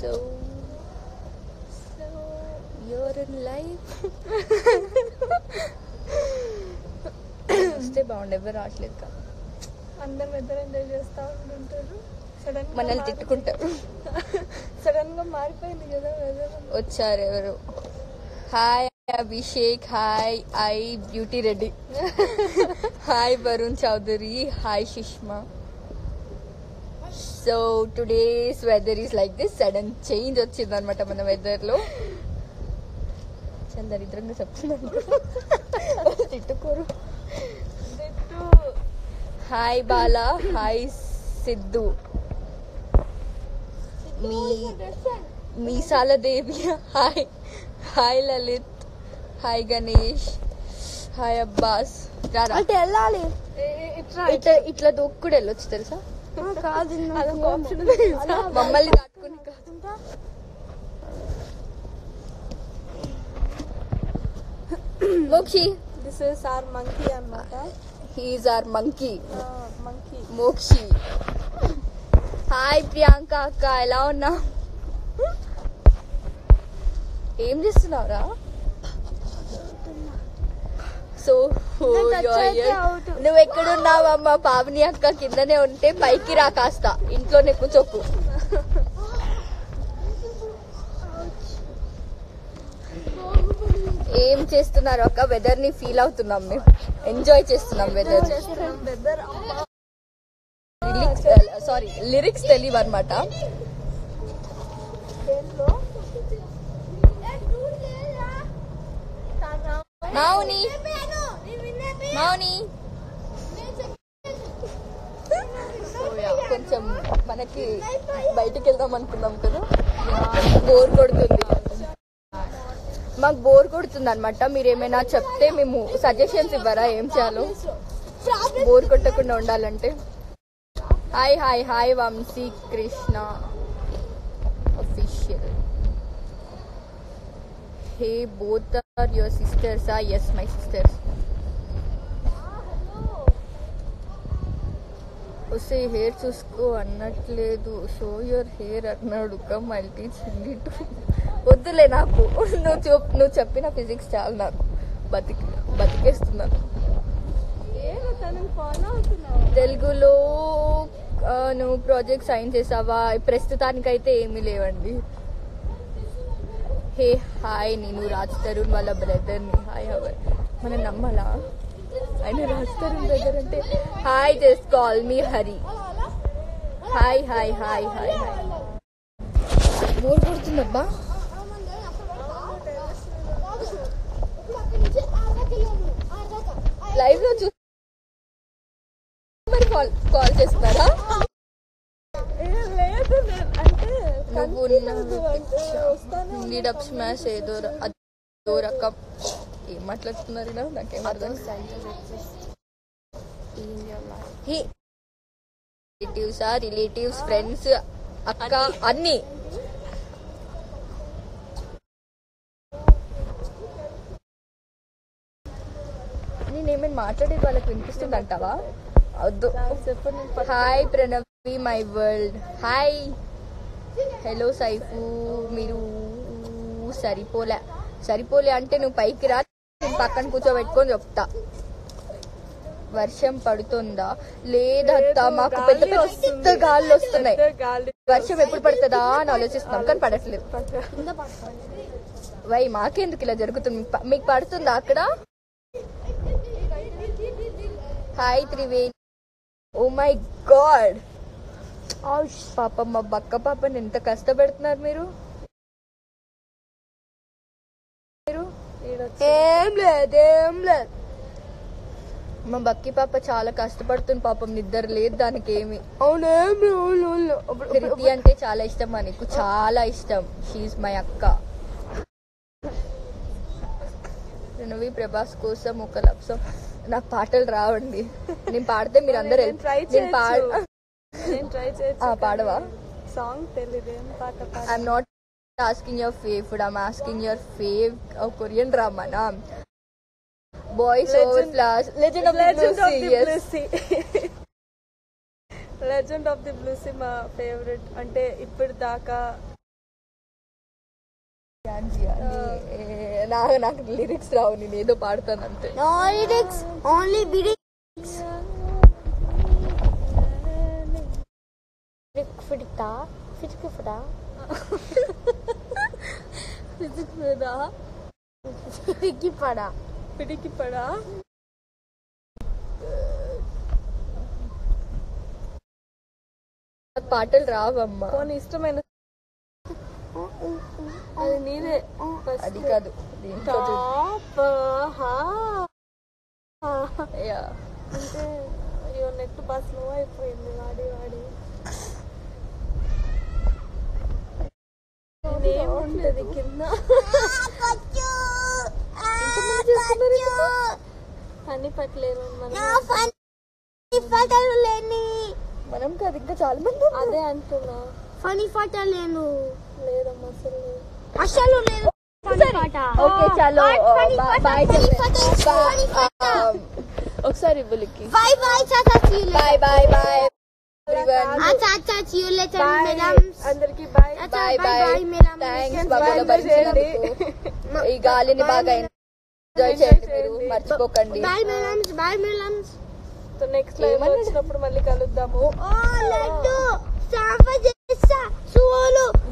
So so your in life వస్తే బాగుండే ఎవరు రావట్లేదు కదా అందరు వెదర్ ఎంజాయ్ చేస్తా ఉంటుంటారు సడన్ మనల్ని తిట్టుకుంటారు సడన్ గా మారిపోయింది కదా వెదర్ వచ్చారు ఎవరు hi Abhishek hi I beauty Reddy hi Varun Chowdary hi Sushma so today's weather is like this sudden change వచ్చింది అనమాట మన వెదర్ లో చాలా దరిద్రంగా చెప్తున్నాను వాళ్ళు తిట్టుకోరు హాయ్ బాలా హాయ్ సిద్ధు మీ Meesala Devi hi hi Lalit hi Ganesh hi Abbas రారా అంటే వెళ్ళాలి ఇట్లా ఇట్లా ఇట్లా దూక్కుడు వెళ్ళొచ్చు తెలుసా ఆ, కాదు అదొక option అలా మమ్మల్ని దాటుకుని కాదు కాకుండా Mokshi this is our monkey అన్నమాట he is our monkey monkey Mokshi hi Priyanka అక్క ఎలా ఉన్నా ఏం చేస్తున్నావురా సో నేను touch అయితే out. నువ్వు ఎక్కడున్నావమ్మా పావని అక్క కిందనే ఉంటే పైకి రా కాస్త ఇంట్లోనే కూర్చోకు ఏం చేస్తున్నారు అక్క వెదర్ ని ఫీల్ అవుతున్నాం మేము ఎంజాయ్ చేస్తున్నాం వెదర్ చేస్తున్నాం వెదర్ సారీ లిరిక్స్ తెలియవు అనమాట దేంట్లో మౌని మౌని So, yeah, కొంచెం మనకి బయటికి వెళ్దాం అనుకున్నాం కదా బోర్ కొడుతుంది మాకు బోర్ కొడుతుంది అనమాట మీరు ఏమైనా చెప్తే మేము సజెషన్స్ ఇవ్వరా ఏం చేయాలో బోర్ కొట్టకుండా ఉండాలంటే hi hi hi Vamsi Krishna official hey both are your sisters ah yes my sisters వస్తే హెయిర్ చూసుకో అన్నట్లేదు షో యువర్ హెయిర్ అన్నాడు కమ్ మల్టీ చిల్లి వద్దులే నాకు నువ్వు చెప్ నువ్వు చెప్పిన ఫిజిక్స్ చాలు నాకు బతికి బతికేస్తున్నాను ఏమో తనని ఫాలో అవుతున్నావు తెలుగులో ఆ, నువ్వు ప్రాజెక్ట్ సైన్ చేసావా ప్రస్తుతానికైతే ఏమీ లేవండి హే హాయ్ నేను రాజ్ తరుణ్ వాళ్ళ బ్రదర్ని హాయ్ హవర్ మనం నమ్మాలా ఆయన రాజ్ తరుణ్ బ్రదర్ అంటే hi just call me Hari hi hi hi hi hi bore కొడుతుందబ్బా లైవ్ లో చూ మరి కాల్ కాల్ చేస్తున్నారా ఏ, లేదు నేను అంటే నువ్వు కనిపించదు అంటే వస్తానే హిందీ డబ్ స్మాష్ ఏదో ర- అదో రకం ఏం మాట్లాడుతున్నారు ఇలా? నాకేం అర్థం రిలేటివ్స్ రిలేటివ్స్ ఫ్రెండ్స్ అక్క అన్ని నేనేమైనా మాట్లాడేది వాళ్ళకి వినిపిస్తుంది అంటావా వద్దు చెప్పండి నేను పక్క- hi Pranavi my world hi hello Saif మీరు సరిపోలే సరిపోలే అంటే నువ్వు పైకి రా నేను పక్కన కూర్చోబెట్టుకొని చెప్తా వర్షం పడుతుందా లేదత్తా లేదు, మాకు పెద్ద గాలి పెద్ద వస్తుంది. గాళ్ళు వస్తున్నాయి పెద్ద గాలి వర్షం ఎప్పుడు పడుతుందా అని ఆలోచిస్తున్నాం కానీ పడట్లేదు వై మాకెందుకు ఇలా జరుగుతుంది మీకు ప- మీకు పడుతుందా అక్కడ hi Triveni oh my god పాపం మా బక్క పాపని ఎంత కష్టపెడుతున్నారు మీరు మీరు ఈడొచ్చి ఏం లేదు ఏం లేదు మా బక్కి పాప చాలా కష్టపడుతుంది పాపం నిద్ర లేదు దానికి ఏమి అవునేం ప్రీతి అంటే చాలా ఇష్టం మా నీకు చాలా ఇష్టం షీఈ్ మై అక్క నువ్వు ప్రభాస్ కోసం ఒక లప్సం నాకు పాటలు రావండి నేను పాడితే మీరు అందరు నేను try నేను పాడ చేయొచ్చు. నేను ట్రై ఆ, చేయొచ్చు పాడవా సాంగ్ తెలియదు ఏం పాట పాడ I'm not asking your fave food I'm asking your fave Korean drama నా boys over class legend of legend of the the blue sea legend of the blue sea మా ఫేవరెట్ అంటే ఇప్పుడు దాకా నా నాకు లిరిక్స్ రావు నేను ఏదో పాడతాను అంతే No lyrics, only lyrics. Fitta, fitta, fitta. Fitti pada. పిడికి పడా నాకు పాటలు రావమ్మా పోనీ ఇష్టమైన అది నీదే అది కాదు దీంట్లో చూ- టాప్ Yeah. అంటే అయ్యో నెట్ బాగా స్లో అయిపోయింది వాడి వాడి ఏముంటది కింద పని పట్టలేదు మనం మనం కాదు ఇంకా చాలా మంది అదే అంటున్నా ఫనీ పాట లేను లేదమ్మా అసలు లేదు. అసలు లేదు ఫనీ పాట ఓకే చలో funny bye photo, bye funny photo, funny photo. ఒకసారి ఇవ్వలికి బై బై చాచా see you bye bye bye everyone అచ్చా అచ్చా see you later Bye. Madam అందరికి బాయ్ అచ్చా bye bye bye bye madam thanks Bye, బాబులో bye, భరించినందుకు ఈ గాలిని బాగా ఎంజాయ్ చేయండి మీరు మర్చిపోకండి bye madam bye madam so next live ఏమన్నాడు? వచ్చినప్పుడు మళ్ళీ కలుద్దాము ఓ లడ్డు సాఫ చేస్తా సువోలు